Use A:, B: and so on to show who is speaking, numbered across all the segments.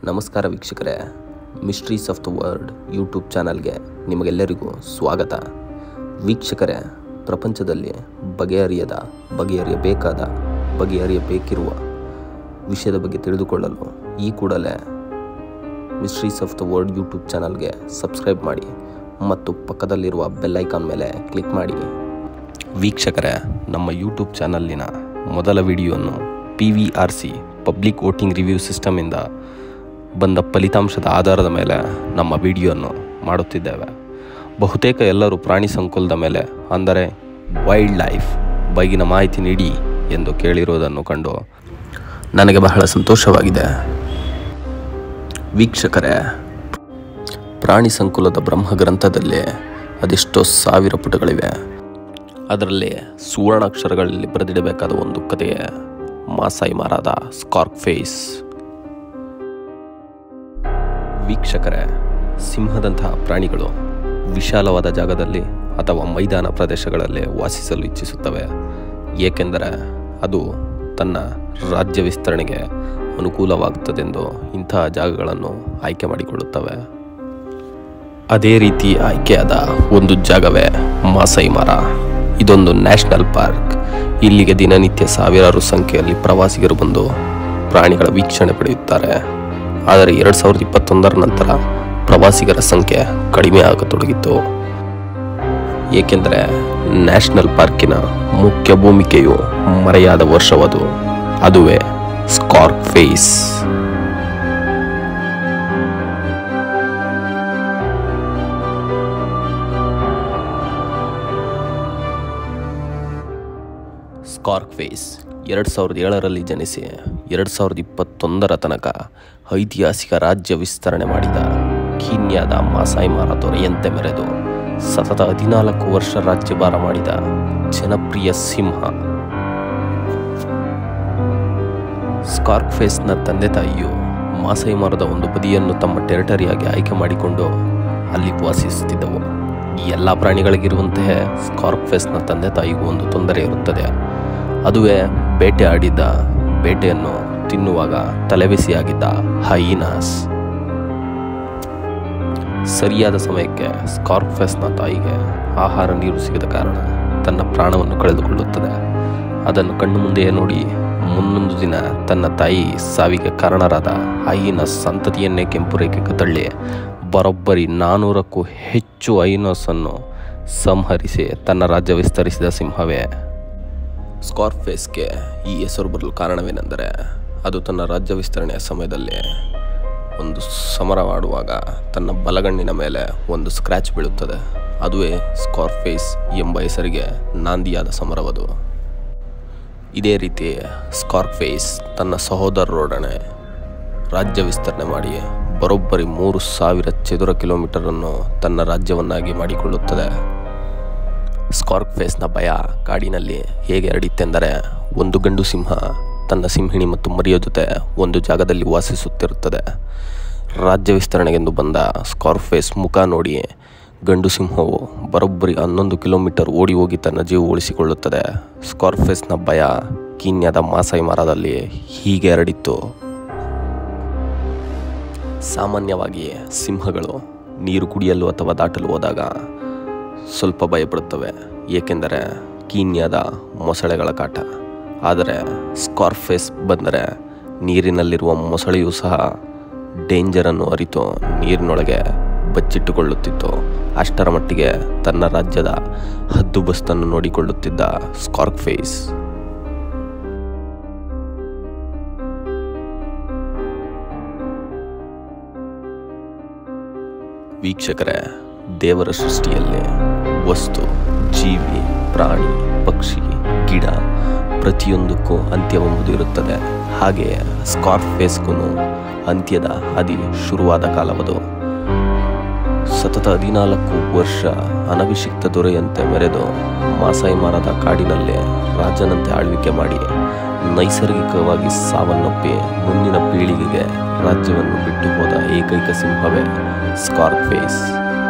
A: ನಮಸ್ಕಾರ ವೀಕ್ಷಕರೇ mysteries of the world YouTube ಚಾನಲ್ಗೆ ನಿಮಗೆಲ್ಲರಿಗೂ ಸ್ವಾಗತ ವೀಕ್ಷಕರೇ ಪ್ರಪಂಚದಲ್ಲಿ ಬಗೆಹರಿಯದ ಬಗೆಹರಿಯಬೇಕಾದ ಬಗೆಹರಿಯಬೇಕಿರುವ ವಿಷಯದ ಬಗ್ಗೆ ತಿಳಿದುಕೊಳ್ಳಲು ಈ ಕೂಡಲೇ mysteries of the world YouTube ಚಾನಲ್ಗೆ ಸಬ್ಸ್ಕ್ರೈಬ್ ಮಾಡಿ ಮತ್ತು ಪಕ್ಕದಲ್ಲಿರುವ ಬೆಲ್ ಐಕಾನ್ ಮೇಲೆ ಕ್ಲಿಕ್ ಮಾಡಿ ವೀಕ್ಷಕರೇ ನಮ್ಮ ಯೂಟ್ಯೂಬ್ ಚಾನಲ್ಲಿನ ಮೊದಲ ವಿಡಿಯೋವನ್ನು P V R C public voting review ಸಿಸ್ಟಮಿಂದ ಬಂದ ಫಲಿತಾಂಶದ ಆಧಾರದ ಮೇಲೆ ನಮ್ಮ ವಿಡಿಯೋವನ್ನು ಮಾಡುತ್ತಿದ್ದೇವೆ ಬಹುತೇಕ ಎಲ್ಲರೂ ಪ್ರಾಣಿ ಸಂಕುಲದ ಮೇಲೆ ಅಂದರೆ ವೈಲ್ಡ್ ಲೈಫ್ ಬಗೆಗಿನ ಮಾಹಿತಿ ನೀಡಿ ಎಂದು ಕೇಳಿರುವುದನ್ನು ಕಂಡು ನನಗೆ ಬಹಳ ಸಂತೋಷವಾಗಿದೆ ವೀಕ್ಷಕರೇ ಪ್ರಾಣಿ ಸಂಕುಲದ ಬ್ರಹ್ಮಗ್ರಂಥದಲ್ಲಿ ಅದೆಷ್ಟೋ ಸಾವಿರ ಪುಟಗಳಿವೆ ಅದರಲ್ಲಿ ಸುವರ್ಣಾಕ್ಷರಗಳಲ್ಲಿ ಬರೆದಿಡಬೇಕಾದ ಒಂದು ಕಥೆಯೇ ಮಾಸಾಯಿ ಮಾರಾದ ಸ್ಕಾರ್ಕ್ ಫೇಸ್ ವೀಕ್ಷಕರೇ ಸಿಂಹದಂತಹ ಪ್ರಾಣಿಗಳು ವಿಶಾಲವಾದ ಜಾಗದಲ್ಲಿ ಅಥವಾ ಮೈದಾನ ಪ್ರದೇಶಗಳಲ್ಲಿ ವಾಸಿಸಲು ಇಚ್ಛಿಸುತ್ತವೆ ಏಕೆಂದರೆ ಅದು ತನ್ನ ರಾಜ್ಯ ವಿಸ್ತರಣೆಗೆ ಅನುಕೂಲವಾಗುತ್ತದೆಂದು ಇಂತಹ ಜಾಗಗಳನ್ನು ಆಯ್ಕೆ ಮಾಡಿಕೊಳ್ಳುತ್ತವೆ ಅದೇ ರೀತಿ ಆಯ್ಕೆಯಾದ ಒಂದು ಜಾಗವೇ ಮಾಸೈ ಮರ ಇದೊಂದು ನ್ಯಾಷನಲ್ ಪಾರ್ಕ್ ಇಲ್ಲಿಗೆ ದಿನನಿತ್ಯ ಸಾವಿರಾರು ಸಂಖ್ಯೆಯಲ್ಲಿ ಪ್ರವಾಸಿಗರು ಬಂದು ಪ್ರಾಣಿಗಳ ವೀಕ್ಷಣೆ ಪಡೆಯುತ್ತಾರೆ ಆದರೆ ಎರಡು ಸಾವಿರದ ಇಪ್ಪತ್ತೊಂದರ ನಂತರ ಪ್ರವಾಸಿಗರ ಸಂಖ್ಯೆ ಕಡಿಮೆ ಆಗತೊಡಗಿತ್ತು ಏಕೆಂದರೆ ನ್ಯಾಷನಲ್ ಪಾರ್ಕಿನ ಮುಖ್ಯ ಭೂಮಿಕೆಯು ಮರೆಯಾದ ವರ್ಷವದು ಅದುವೇ ಸ್ಕಾರ್ಕ್ ಫೇಸ್ ಸ್ಕಾರ್ಕ್ ಫೇಸ್ ಎರಡು ಸಾವಿರದ ಏಳರಲ್ಲಿ ಜನಿಸಿ ಎರಡು ಸಾವಿರದ ಇಪ್ಪತ್ತೊಂದರ ತನಕ ಐತಿಹಾಸಿಕ ರಾಜ್ಯ ವಿಸ್ತರಣೆ ಮಾಡಿದ ಕೀನ್ಯಾದ ಮಾಸಾಯಿ ಮಾರ ದೊರೆಯಂತೆ ಮೆರೆದು ಸತತ ಹದಿನಾಲ್ಕು ವರ್ಷ ರಾಜ್ಯಭಾರ ಮಾಡಿದ ಜನಪ್ರಿಯ ಸಿಂಹ ಸ್ಕಾರ್ಕ್ ಫೇಸ್ನ ತಂದೆ ತಾಯಿಯು ಮಾಸಾಯಿ ಮರದ ಒಂದು ಬದಿಯನ್ನು ತಮ್ಮ ಟೆರಿಟರಿಯಾಗಿ ಆಯ್ಕೆ ಮಾಡಿಕೊಂಡು ಅಲ್ಲಿ ವಾಸಿಸುತ್ತಿದ್ದವು ಈ ಎಲ್ಲ ಪ್ರಾಣಿಗಳಿಗಿರುವಂತೆಯೇ ಸ್ಕಾರ್ಕ್ ಫೇಸ್ನ ತಂದೆ ತಾಯಿಗೂ ಒಂದು ತೊಂದರೆ ಇರುತ್ತದೆ ಅದುವೇ ಬೇಟೆ ಆಡಿದ್ದ ಬೇಟೆಯನ್ನು ತಿನ್ನುವಾಗ ತಲೆಬಿಸಿಯಾಗಿದ್ದ ಹೈನಾಸ್ ಸರಿಯಾದ ಸಮಯಕ್ಕೆ ಸ್ಕಾರ್ಕ್ ಫೇಸ್ನ ತಾಯಿಗೆ ಆಹಾರ ನೀರು ಸಿಗದ ಕಾರಣ ತನ್ನ ಪ್ರಾಣವನ್ನು ಕಳೆದುಕೊಳ್ಳುತ್ತದೆ ಅದನ್ನು ಕಣ್ಣು ಮುಂದೆಯೇ ನೋಡಿ ಮುನ್ನೊಂದು ದಿನ ತನ್ನ ತಾಯಿ ಸಾವಿಗೆ ಕಾರಣರಾದ ಐನ ಸಂತತಿಯನ್ನೇ ಕೆಂಪು ರೇಖೆಗೆ ತಳ್ಳಿ ಬರೋಬ್ಬರಿ ನಾನ್ನೂರಕ್ಕೂ ಹೆಚ್ಚು ಐನೋಸನ್ನು ಸಂಹರಿಸಿ ತನ್ನ ರಾಜ್ಯ ವಿಸ್ತರಿಸಿದ ಸಿಂಹವೇ ಸ್ಕಾರ್ಫೇಸ್ಗೆ ಈ ಹೆಸರು ಬರಲು ಕಾರಣವೇನೆಂದರೆ ಅದು ತನ್ನ ರಾಜ್ಯ ವಿಸ್ತರಣೆಯ ಸಮಯದಲ್ಲಿ ಒಂದು ಸಮರವಾಡುವಾಗ ತನ್ನ ಬಲಗಣ್ಣಿನ ಮೇಲೆ ಒಂದು ಸ್ಕ್ರ್ಯಾಚ್ ಬೀಳುತ್ತದೆ ಅದುವೇ ಸ್ಕಾರ್ಫೇಸ್ ಎಂಬ ಹೆಸರಿಗೆ ನಾಂದಿಯಾದ ಸಮರವದು ಇದೇ ರೀತಿ ಸ್ಕಾರ್ಫೇಸ್ ತನ್ನ ಸಹೋದರರೊಡನೆ ರಾಜ್ಯ ವಿಸ್ತರಣೆ ಮಾಡಿ ಬರೋಬ್ಬರಿ ಮೂರು ಸಾವಿರ ಚದುರ ಕಿಲೋಮೀಟರನ್ನು ತನ್ನ ರಾಜ್ಯವನ್ನಾಗಿ ಮಾಡಿಕೊಳ್ಳುತ್ತದೆ ಸ್ಕಾರ್ಕ್ ಫೇಸ್ನ ಭಯ ಕಾಡಿನಲ್ಲಿ ಹೇಗೆ ಹರಡಿತ್ತೆಂದರೆ ಒಂದು ಗಂಡು ಸಿಂಹ ತನ್ನ ಸಿಂಹಿಣಿ ಮತ್ತು ಮರಿಯ ಜೊತೆ ಒಂದು ಜಾಗದಲ್ಲಿ ವಾಸಿಸುತ್ತಿರುತ್ತದೆ ರಾಜ್ಯ ವಿಸ್ತರಣೆಗೆಂದು ಬಂದ ಸ್ಕಾರ್ಕ್ ಫೇಸ್ ಮುಖ ನೋಡಿ ಗಂಡು ಸಿಂಹವು ಬರೋಬ್ಬರಿ ಹನ್ನೊಂದು ಕಿಲೋಮೀಟರ್ ಓಡಿ ಹೋಗಿ ತನ್ನ ಜೀವ ಉಳಿಸಿಕೊಳ್ಳುತ್ತದೆ ಸ್ಕಾರ್ಕ್ ಫೇಸ್ನ ಭಯ ಕೀನ್ಯಾದ ಮಾಸಾಯಿ ಮರದಲ್ಲಿ ಹೀಗೆ ಹರಡಿತ್ತು ಸಾಮಾನ್ಯವಾಗಿ ಸಿಂಹಗಳು ನೀರು ಕುಡಿಯಲು ಅಥವಾ ದಾಟಲು ಹೋದಾಗ ಸ್ವಲ್ಪ ಭಯಪಡುತ್ತವೆ ಏಕೆಂದರೆ ಕೀನ್ಯಾದ ಮೊಸಳೆಗಳ ಕಾಟ ಆದರೆ ಸ್ಕಾರ್ಫೇಸ್ ಬಂದರೆ ನೀರಿನಲ್ಲಿರುವ ಮೊಸಳೆಯೂ ಸಹ ಡೇಂಜರನ್ನು ಅರಿತು ನೀರಿನೊಳಗೆ ಬಚ್ಚಿಟ್ಟುಕೊಳ್ಳುತ್ತಿತ್ತು ಅಷ್ಟರ ಮಟ್ಟಿಗೆ ತನ್ನ ರಾಜ್ಯದ ಹದ್ದುಬಸ್ತನ್ನು ನೋಡಿಕೊಳ್ಳುತ್ತಿದ್ದ ಸ್ಕಾರ್ಕ್ ಫೇಸ್ ವೀಕ್ಷಕರೇ ದೇವರ ಸೃಷ್ಟಿಯಲ್ಲಿ ವಸ್ತು ಜೀವಿ ಪ್ರಾಣಿ ಪಕ್ಷಿ ಗಿಡ ಪ್ರತಿಯೊಂದಕ್ಕೂ ಅಂತ್ಯವೆಂಬುದು ಇರುತ್ತದೆ ಹಾಗೆಯೇ ಸ್ಕಾರ್ಫ್ ಫೇಸ್ಗೂ ಅಂತ್ಯದ ಹಾದಿ ಶುರುವಾದ ಕಾಲವದು ಸತತ ಹದಿನಾಲ್ಕು ವರ್ಷ ಅನಭಿಷಿಕ್ತ ದೊರೆಯಂತೆ ಮೆರೆದು ಮಾಸಾಯಿ ಮರದ ಕಾಡಿನಲ್ಲಿ ರಾಜನಂತೆ ಆಳ್ವಿಕೆ ಮಾಡಿ ನೈಸರ್ಗಿಕವಾಗಿ ಸಾವನ್ನಪ್ಪಿ ಮುಂದಿನ ಪೀಳಿಗೆಗೆ ರಾಜ್ಯವನ್ನು ಬಿಟ್ಟು ಹೋದ ಏಕೈಕ ಸಿಂಹವೇ ಸ್ಕಾರ್ಕ್ ಫೇಸ್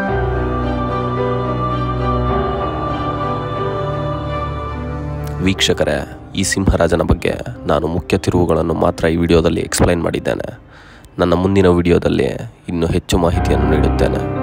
A: ವೀಕ್ಷಕರೇ ಈ ಸಿಂಹರಾಜನ ಬಗ್ಗೆ ನಾನು ಮುಖ್ಯ ತಿರುವುಗಳನ್ನು ಮಾತ್ರ ಈ ವಿಡಿಯೋದಲ್ಲಿ ಎಕ್ಸ್ಪ್ಲೈನ್ ಮಾಡಿದ್ದೇನೆ ನನ್ನ ಮುಂದಿನ ವಿಡಿಯೋದಲ್ಲಿ ಇನ್ನೂ ಹೆಚ್ಚು ಮಾಹಿತಿಯನ್ನು ನೀಡುತ್ತೇನೆ